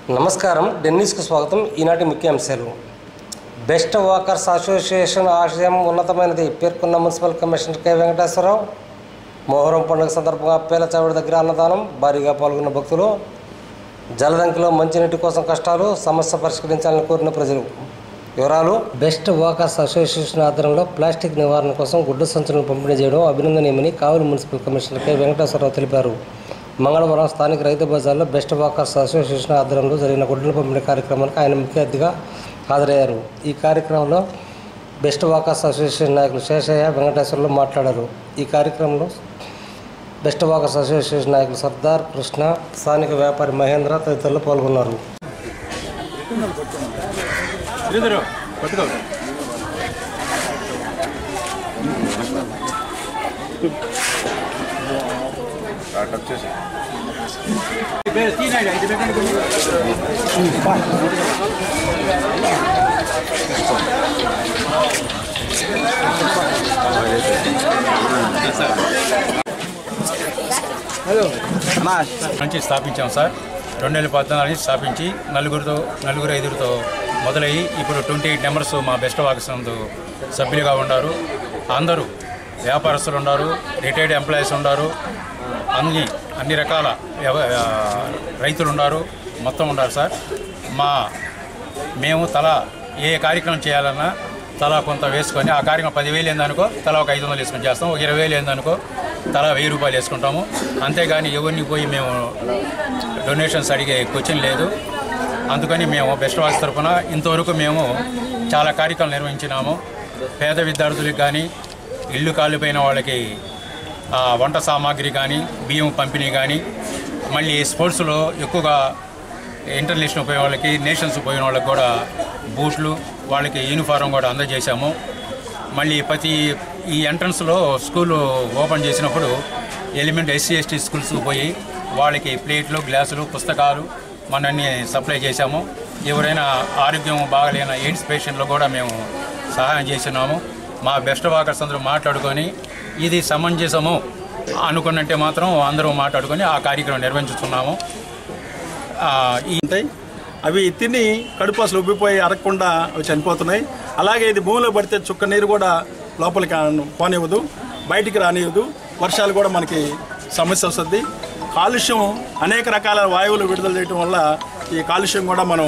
నమస్కారం డెన్నిస్కు స్వాగతం ఈనాటి ముఖ్యాంశాలు బెస్ట్ వాకర్స్ అసోసియేషన్ ఆశయం ఉన్నతమైనది పేర్కొన్న municipal commissioner K Venkateswara Rao Muharram పండుగ సందర్భంగా పేలచావిడి దగ్గర అన్నదానం భారీగా పాల్గొన్న భక్తులు జలదంకిలో మంచినీటి కోసం కష్టాలు సమస్య పరిష్కరించాలని కోరిన ప్రజలు వివరాలు బెస్ట్ వాకర్స్ అసోసియేషన్ ఆధ్వర్యంలో ప్లాస్టిక్ నివారణ కోసం గుడ్డ సంచులను పంపిణీ చేయడం అభినందనీయమని Kavali municipal commissioner K Venkateswara Rao తెలిపారు మంగళవారం స్థానిక రైతు బజార్లో బెస్ట్ వాకర్స్ అసోసియేషన్ ఆధ్వర్యంలో జరిగిన గుడ్డల పంపిణీ కార్యక్రమానికి ఆయన ముఖ్య అతిథిగా హాజరయ్యారు ఈ కార్యక్రమంలో బెస్ట్ వాకర్స్ అసోసియేషన్ నాయకులు శేషయ్య వెంకటేశ్వర్లు మాట్లాడారు ఈ కార్యక్రమంలో బెస్ట్ వాకర్స్ అసోసియేషన్ నాయకులు సర్దార్ కృష్ణ స్థానిక వ్యాపారి మహేంద్ర తదితరులు పాల్గొన్నారు శ్రీధరు పట్టుకో తీనండి ఇది పెట్టండి కొంచెం. నుంచి స్థాపించాం సార్ రెండు వేల పద్నాలుగు నుంచి స్థాపించి నలుగురితో నలుగురు ఐదుగురితో మొదలయ్యి ఇప్పుడు ట్వంటీ ఎయిట్ మెంబర్స్ మా బెస్ట్ వాకర్స్ నందు సభ్యులుగా ఉన్నారు అందరూ వ్యాపారస్తులు ఉన్నారు రిటైర్డ్ ఎంప్లాయీస్ ఉన్నారు అన్ని అన్ని రకాల వ్యవ- ఆ, రైతులు ఉన్నారు మొత్తం ఉన్నారు సార్ మా మేము తల ఏ కార్యక్రమం చేయాలన్నా తలా కొంత వేసుకొని ఆ కార్యక్రమం పదివేలు ఏందనుకో తలా ఒక ఐదు వందలు వేసుకొని చేస్తాం ఒక ఇరవై వేలు ఏందనుకో తలా వెయ్యి రూపాయలు వేసుకుంటాము అంతేగాని ఎవరిని పోయి మేము డొనేషన్స్ అడిగే క్వశ్చన్ లేదు అందుకని మేము బెస్ట్ వాక్స్ తరఫున ఇంతవరకు మేము చాలా కార్యక్రమాలు నిర్వహించినాము పేద విద్యార్థులకు కానీ ఇల్లు కాలిపోయిన వాళ్ళకి ఆ, వంట సామాగ్రి కానీ బియ్యం పంపిణీ కానీ మళ్ళీ స్పోర్ట్స్లో ఎక్కువగా ఇంటర్నేషనల్ పోయిన వాళ్ళకి నేషన్స్ పోయిన వాళ్ళకి కూడా బూట్లు వాళ్ళకి యూనిఫారం కూడా అందజేశాము మళ్ళీ ప్రతి ఈ ఎంట్రన్స్లో స్కూల్ ఓపెన్ చేసినప్పుడు ఎలిమెంట్ ఎస్సీ ఎస్టీ స్కూల్స్కి పోయి వాళ్ళకి ప్లేట్లు గ్లాసులు పుస్తకాలు మనన్ని సప్లై చేశాము ఎవరైనా ఆరోగ్యం బాగలేని ఎయిడ్స్ పేషెంట్లు కూడా మేము సహాయం చేస్తున్నాము మా బెస్ట్ వాకర్స్ అందరూ మాట్లాడుకొని ఇది సమంజసము అనుకున్నట్టే మాత్రం అందరూ మాట్లాడుకొని ఆ కార్యక్రమం నిర్వహించుతున్నాము ఆ, ఈ ఉంటాయి అవి తిని కడుపు అసలు ఉబ్బిపోయి అరగకుండా అవి చనిపోతున్నాయి అలాగే ఇది భూమిలో పడితే చుక్క నీరు కూడా లోపలికి ఆ- పోనివ్వదు బయటికి రానివ్వదు వర్షాలు కూడా మనకి సమస్య వస్తుంది కాలుష్యం అనేక రకాల వాయువులు విడుదల చేయడం వల్ల ఈ కాలుష్యం కూడా మనం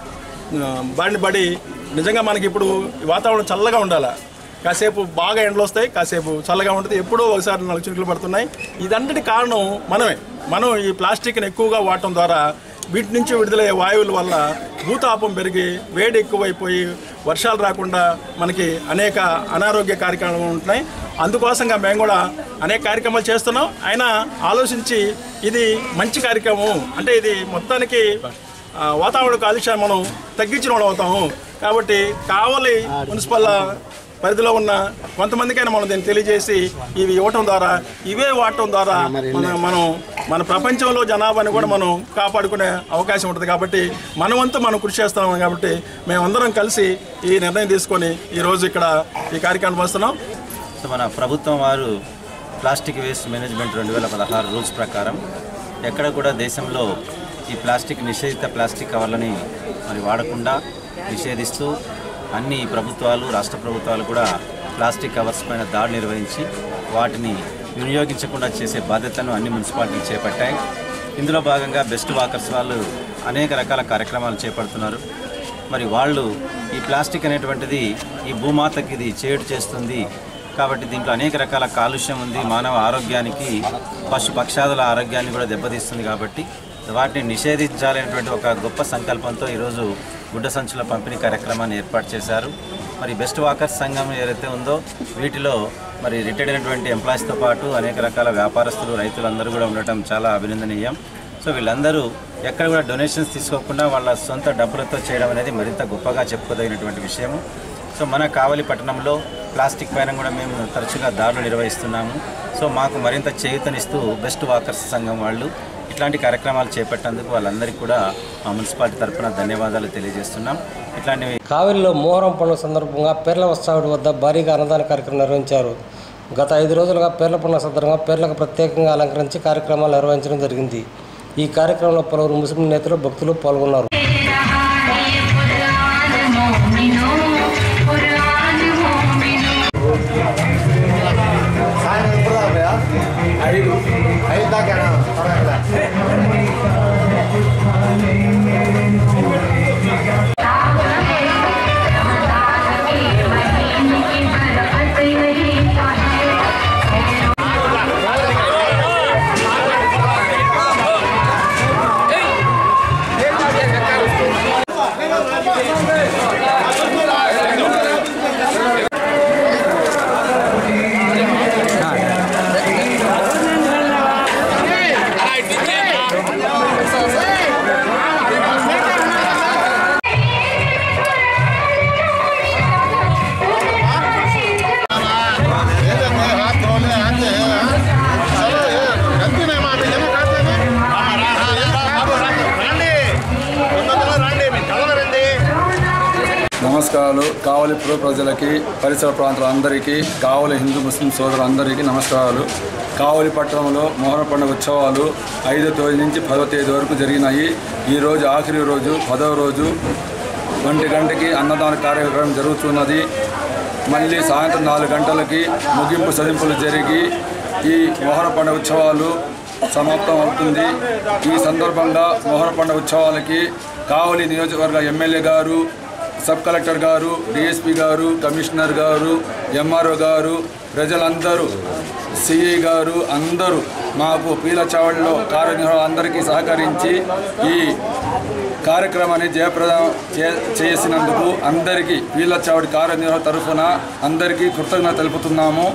ఆ, బారిన పడి నిజంగా మనకి ఇప్పుడు ఈ వాతావరణం చల్లగా ఉండాలి కాసేపు బాగా ఎండలు వస్తాయి కాసేపు చల్లగా ఉంటుంది ఎప్పుడో ఒకసారి నాలుగు చినుకులు పడుతున్నాయి ఇదంతటి కారణం మనమే మనం ఈ ప్లాస్టిక్ని ఎక్కువగా వాడటం ద్వారా వీటి నుంచి విడుదలయ్యే వాయువుల వల్ల భూతాపం పెరిగి వేడి ఎక్కువైపోయి వర్షాలు రాకుండా మనకి అనేక అనారోగ్య కార్యక్రమాలు ఉంటున్నాయి అందుకోసంగా మేము కూడా అనేక కార్యక్రమాలు చేస్తున్నాం అయినా ఆలోచించి ఇది మంచి కార్యక్రమం అంటే ఇది మొత్తానికి ఆ, వాతావరణ కాలుష్యాన్ని మనం తగ్గించిన వాళ్ళు అవుతాము కాబట్టి కావలి మున్సిపల్ పరిధిలో ఉన్న కొంతమందికైనా మనం దీన్ని తెలియజేసి ఇవి ఇవ్వటం ద్వారా ఇవే వాడటం ద్వారా మన మనం మన ప్రపంచంలో జనాభాని కూడా మనం కాపాడుకునే అవకాశం ఉంటుంది కాబట్టి మన వంతు మనం కృషి చేస్తాం కాబట్టి మేమందరం కలిసి ఈ నిర్ణయం తీసుకొని ఈరోజు ఇక్కడ ఈ కార్యక్రమం వస్తున్నాం సో మన ప్రభుత్వం వారు ప్లాస్టిక్ వేస్ట్ మేనేజ్మెంట్ రెండు వేల పదహారు రూల్స్ ప్రకారం ఎక్కడ కూడా దేశంలో ఈ ప్లాస్టిక్ నిషేధిత ప్లాస్టిక్ కవర్లని మరి వాడకుండా నిషేధిస్తూ అన్ని ప్రభుత్వాలు రాష్ట్ర ప్రభుత్వాలు కూడా ప్లాస్టిక్ కవర్స్ పైన దాడి నిర్వహించి వాటిని వినియోగించకుండా చేసే బాధ్యతను అన్ని మున్సిపాలిటీలు చేపట్టాయి ఇందులో భాగంగా బెస్ట్ వాకర్స్ వాళ్ళు అనేక రకాల కార్యక్రమాలు చేపడుతున్నారు మరి వాళ్ళు ఈ ప్లాస్టిక్ అనేటువంటిది ఈ భూమాతకి ఇది చేటు చేస్తుంది కాబట్టి దీంట్లో అనేక రకాల కాలుష్యం ఉంది మానవ ఆరోగ్యానికి పశు పక్షాదుల ఆరోగ్యాన్ని కూడా దెబ్బతీస్తుంది కాబట్టి వాటిని నిషేధించాలనేటువంటి ఒక గొప్ప సంకల్పంతో ఈరోజు గుడ్డ సంచుల పంపిణీ కార్యక్రమాన్ని ఏర్పాటు చేశారు మరి బెస్ట్ వాకర్స్ సంఘం ఏదైతే ఉందో వీటిలో మరి రిటైర్డ్ అయినటువంటి ఎంప్లాయీస్తో పాటు అనేక రకాల వ్యాపారస్తులు రైతులందరూ కూడా ఉండటం చాలా అభినందనీయం సో వీళ్ళందరూ ఎక్కడ కూడా డొనేషన్స్ తీసుకోకుండా వాళ్ళ సొంత డబ్బులతో చేయడం అనేది మరింత గొప్పగా చెప్పుకోదగినటువంటి విషయము సో మన కావలి పట్టణంలో ప్లాస్టిక్ పైన కూడా మేము తరచుగా దాడులు నిర్వహిస్తున్నాము సో మాకు మరింత చేయూతనిస్తూ బెస్ట్ వాకర్స్ సంఘం వాళ్ళు ఇట్లాంటి కార్యక్రమాలు చేపట్టేందుకు వాళ్ళందరికీ కూడా మా మున్సిపాలిటీ తరఫున ధన్యవాదాలు తెలియజేస్తున్నాం ఇట్లాంటివి కావిలిలో మోహరం పండుగ సందర్భంగా పేర్ల వస్తావుడి వద్ద భారీగా అన్నదాన కార్యక్రమం నిర్వహించారు గత ఐదు రోజులుగా పేర్ల పండుగ సందర్భంగా పేర్లకు ప్రత్యేకంగా అలంకరించి కార్యక్రమాలు నిర్వహించడం జరిగింది ఈ కార్యక్రమంలో పలువురు ముస్లిం నేతలు భక్తులు పాల్గొన్నారు నమస్కారాలు కావలి పుర ప్రజలకి పరిసర ప్రాంతాలందరికీ కావలి హిందూ ముస్లిం సోదరులందరికీ నమస్కారాలు కావలి పట్టణంలో మొహర పండుగ ఉత్సవాలు ఐదో తేదీ నుంచి పదో తేదీ వరకు జరిగినాయి ఈ రోజు ఆఖరి రోజు పదవ రోజు ఒంటి గంటకి అన్నదాన కార్యక్రమం జరుగుతున్నది మళ్ళీ సాయంత్రం నాలుగు గంటలకి ముగింపు సదింపులు జరిగి ఈ మొహర పండుగ ఉత్సవాలు సమాప్తం అవుతుంది ఈ సందర్భంగా మొహర పండుగ ఉత్సవాలకి కావలి నియోజకవర్గ ఎమ్మెల్యే గారు సబ్ కలెక్టర్ గారు డిఎస్పి గారు కమిషనర్ గారు ఎంఆర్ఓ గారు ప్రజలందరూ సిఐ గారు అందరూ మాకు పీలచావడిలో కార్యనిర్వహణ అందరికీ సహకరించి ఈ కార్యక్రమాన్ని జయప్రదం చే- చేసినందుకు అందరికీ పీలచావడి కార్యనిర్వహణ తరఫున అందరికీ కృతజ్ఞత తెలుపుతున్నాము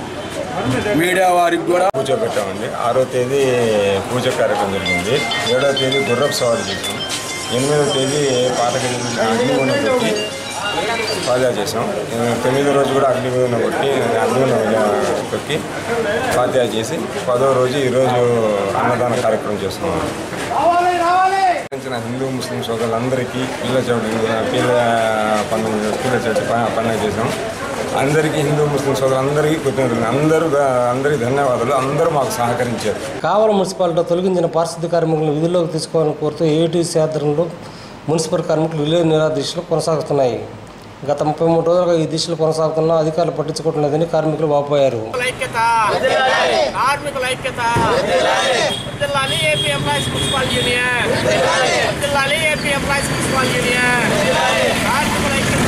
మీడియా వారికి కూడా పూజ పెట్టామండి ఆరో తేదీ పూజ కార్యక్రమం జరిగింది ఏడో తేదీ గుర్రపు సవారీ చేసాం ఎనిమిదో తేదీ పాతక అగ్నిగుండం పెట్టి పాజా చేసాం తొమ్మిదో రోజు కూడా అగ్నిగుండం కొట్టి అగ్నిగుండం కొట్టి పాత్యా చేసి పదో రోజు ఈరోజు అన్నదాన కార్యక్రమం చేస్తున్నాం హిందూ ముస్లిం సోదరులందరికీ పిల్ల చవిటి పిల్ల పండుగ పిల్ల చవిటి ప- పండుగ చేసాం అందరికీ హిందూ ముస్లిం సోదరులందరికీ కృతజ్ఞతలు అందరూ అందరికీ ధన్యవాదాలు అందరూ మాకు సహకరించారు కావలి మున్సిపాలిటీలో తొలగించిన పారిశుద్ధ్య కార్మికులను విధుల్లోకి తీసుకోవాలని కోరుతూ ఏటీసీ ఆధ్వర్యంలో మున్సిపల్ కార్మికులు విలేజ్ నిరాదీక్షలు కొనసాగుతున్నాయి గత ముప్పై మూడు రోజులుగా ఈ దీక్షలు కొనసాగుతున్నా అధికారులు పట్టించుకోవడం లేదని కార్మికులు వాపోయారు ఐక్యత కార్మికుల ఐక్యత జిల్లాని ఏపీ ఎంప్లాయీస్ మున్సిపల్ యూనియన్ జిల్లాని ఏపీ ఎంప్లాయీస్ మున్సిపల్ యూనియన్ కార్మికుల ఐక్యత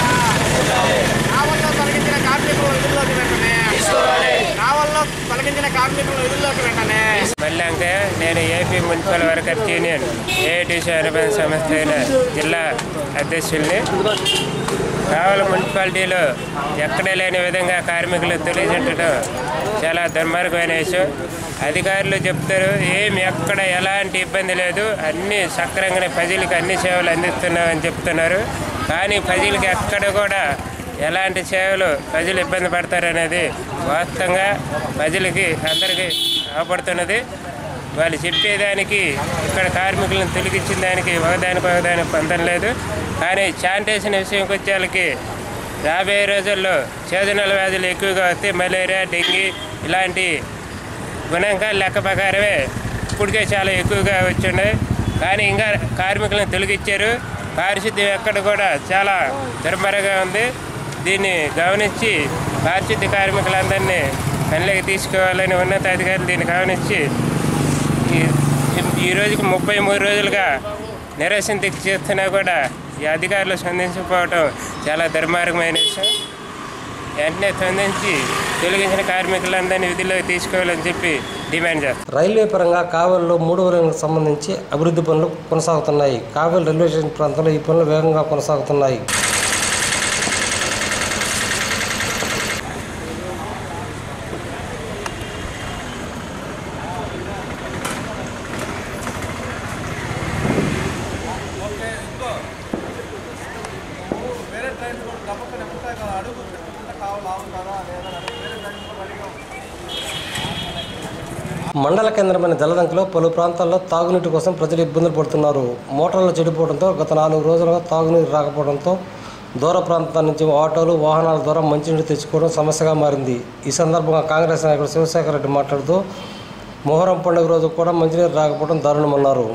కావల్లో తొలగించిన కార్మికుల విధుల్లోకి వెంటనే కావల్లో తొలగించిన కార్మికుల విధుల్లోకి వెంటనే మళ్ళీ నేను AP municipal workers union AITC అనుబంధ సంస్థ అయిన జిల్లా అధ్యక్షుల్ని కావలి మున్సిపాలిటీలో ఎక్కడ లేని విధంగా కార్మికులు తొలగించడం చాలా దుర్మార్గమైన విషయం అధికారులు చెప్తారు ఏమి ఎక్కడ ఎలాంటి ఇబ్బంది లేదు అన్ని సక్రంగానే ప్రజలకు అన్ని సేవలు అందిస్తున్నామని చెప్తున్నారు కానీ ప్రజలకి ఎక్కడ కూడా ఎలాంటి సేవలు ప్రజలు ఇబ్బంది పడతారనేది వాస్తవంగా ప్రజలకి అందరికీ అవపడుతున్నది వాళ్ళు చెప్పేదానికి ఇక్కడ కార్మికులను తొలగించిన దానికి ఒకదానికి ఒకదానికి పొందం లేదు కానీ శానిటేషన్ విషయంకి వచ్చేళ్ళకి రాబోయే రోజుల్లో చేదనల వ్యాధులు ఎక్కువగా వస్తే మలేరియా డెంగీ ఇలాంటి గుణాంకాల లెక్క ప్రకారమే ఇప్పటికే చాలా ఎక్కువగా వచ్చిన్నాయి కానీ ఇంకా కార్మికులను తొలగించారు పారిశుద్ధ్యం ఎక్కడ కూడా చాలా దుర్మరగా ఉంది దీన్ని గమనించి పారిశుద్ధ్య కార్మికులందరినీ పనిలోకి తీసుకోవాలని ఉన్నతాధికారులు దీన్ని గమనించి ఈ- ఈ రోజుకి ముప్పై మూడు రోజులుగా నిరసన దీక్ష చేస్తున్నా కూడా ఈ అధికారులు స్పందించకపోవడం చాలా దుర్మార్గమైన విషయం వెంటనే స్పందించి తొలగించిన కార్మికులందరినీ విధుల్లోకి తీసుకోవాలని చెప్పి డిమాండ్ చేస్తాం రైల్వే పరంగా కావలిలో మూడవ రైలుకు సంబంధించి అభివృద్ధి పనులు కొనసాగుతున్నాయి కావలి రైల్వే స్టేషన్ ప్రాంతంలో ఈ పనులు వేగంగా కొనసాగుతున్నాయి మండల కేంద్రమైన జలదంకలో పలు ప్రాంతాల్లో తాగునీటి కోసం ప్రజలు ఇబ్బందులు పడుతున్నారు మోటార్లు చెడిపోవడంతో గత నాలుగు రోజులుగా తాగునీరు రాకపోవడంతో దూర ప్రాంతాల నుంచి ఆటోలు వాహనాల ద్వారా మంచినీరు తెచ్చుకోవడం సమస్యగా మారింది ఈ సందర్భంగా కాంగ్రెస్ నాయకుడు శివశేఖర్ రెడ్డి మాట్లాడుతూ మొహరం పండుగ రోజు కూడా మంచినీరు రాకపోవడం దారుణమన్నారు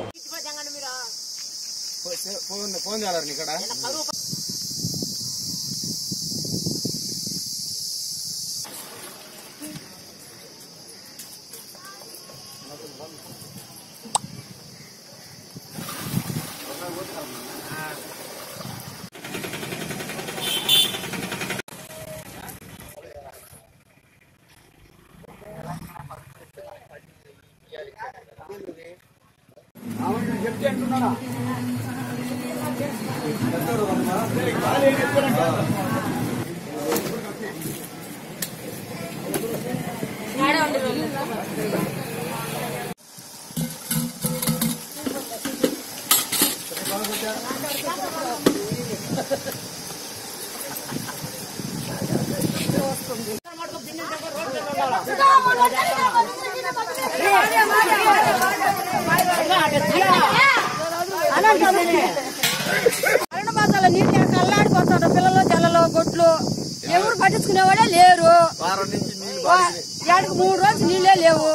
కరెంటు మాసాల నీళ్ళు లేక అల్లాడిపోతారు పిల్లలు జల్లలు గొడ్లు ఎవరు పట్టించుకునేవాడే లేరు వా- ఏడకి మూడు రోజులు నీళ్ళే లేవు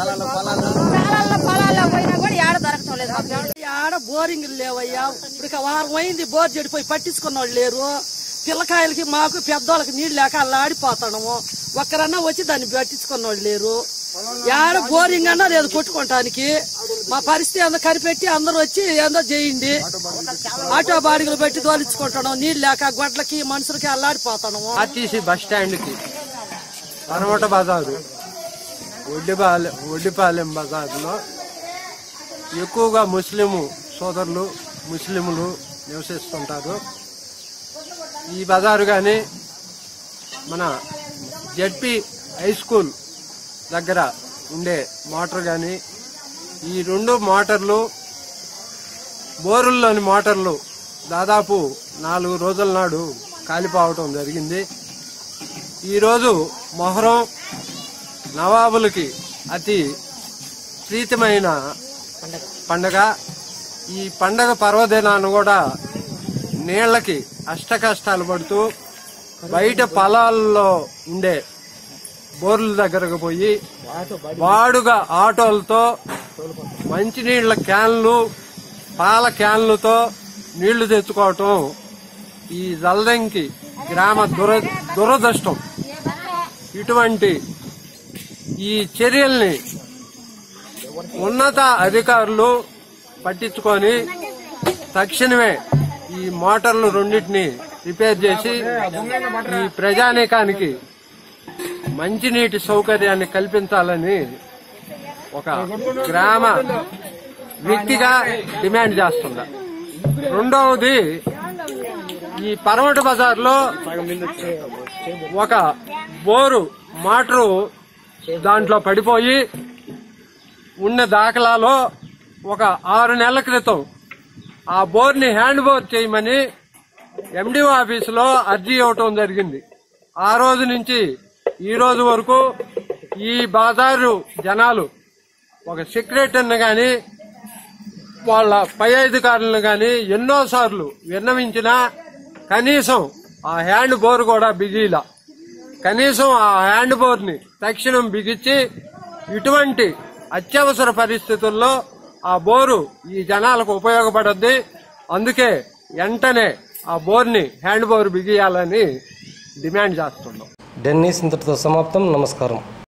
చాలా పొలాల్లో పోయినా కూడా ఏడ దొరకటం లేదు మాకు. ఆడ బోరింగ్ లేవయ్యా ఇప్పుడు వారం అయింది బోర్ చెడిపోయి పట్టించుకున్న వాళ్ళు లేరు పిల్లకాయలకి మాకు పెద్దోళ్ళకి నీళ్ళు లేక అల్లాడిపోతాము ఒక్కరన్నా వచ్చి దాన్ని పట్టించుకున్న వాళ్ళు లేరు ఆడ బోరింగ్ అన్నా లేదు కొట్టుకోవటానికి మా పరిస్థితి అందరూ కనిపెట్టి అందరూ వచ్చి ఏందో చేయండి ఆటో బాడిగలు పెట్టి తోలించుకుంటాం నీళ్ళు లేక గొడ్లకి మనుషులకి అల్లాడిపోతాము ఆర్టీసీ బస్ స్టాండ్కి పనమట బజారు ఒడ్డిపాలెం ఒడ్డిపాలెం బజార్లో ఎక్కువగా ముస్లిము సోదరులు ముస్లింలు నివసిస్తుంటారు ఈ బజారు కానీ మన జడ్పీ హై స్కూల్ దగ్గర ఉండే మోటార్ కానీ ఈ రెండు మోటార్లు బోరుల్లోని మోటార్లు దాదాపు నాలుగు రోజుల నాడు కాలిపోవటం జరిగింది ఈరోజు మొహరం నవాబులకి అతి ప్రీతమైన పండగ ఈ పండగ పర్వదినాన్ని కూడా నీళ్లకి అష్ట కష్టాలు పడుతూ బయట పొలాల్లో ఉండే బోర్ల దగ్గరకు పోయి వాడుగా ఆటోలతో మంచినీళ్ల క్యాన్లు పాల క్యాన్లతో నీళ్లు తెచ్చుకోవటం ఈ జల్దంకి గ్రామ దుర దురదృష్టం ఇటువంటి ఈ చర్యల్ని ఉన్నత అధికారులు పట్టించుకొని తక్షణమే ఈ మోటార్లు రెండింటిని రిపేర్ చేసి ఈ ప్రజానీకానికి మంచినీటి సౌకర్యాన్ని కల్పించాలని ఒక గ్రామ వ్యక్తిగా డిమాండ్ చేస్తుందా రెండవది ఈ పరమట బజార్లో ఒక బోరు మోటారు దాంట్లో పడిపోయి ఉన్న దాఖలాలో ఒక ఆరు నెలల క్రితం ఆ బోర్ని హ్యాండ్ బోర్ చేయమని ఎండిఓ ఆఫీసులో అర్జీ ఇవ్వటం జరిగింది ఆ రోజు నుంచి ఈ రోజు వరకు ఈ బజారు జనాలు ఒక సెక్రటరీని గాని వాళ్ళ పై అధికారులను గాని ఎన్నో సార్లు విన్నవించినా కనీసం ఆ హ్యాండ్ బోర్ కూడా బిగిలా కనీసం ఆ హ్యాండ్ బోర్ ని తక్షణం బిగించి ఇటువంటి అత్యవసర పరిస్థితుల్లో ఆ బోరు ఈ జనాలకు ఉపయోగపడద్ది అందుకే వెంటనే ఆ బోర్ని హ్యాండ్ బోర్ బిగియాలని డిమాండ్ చేస్తున్నాం డెన్నీస్ ఇంతటితో సమాప్తం నమస్కారం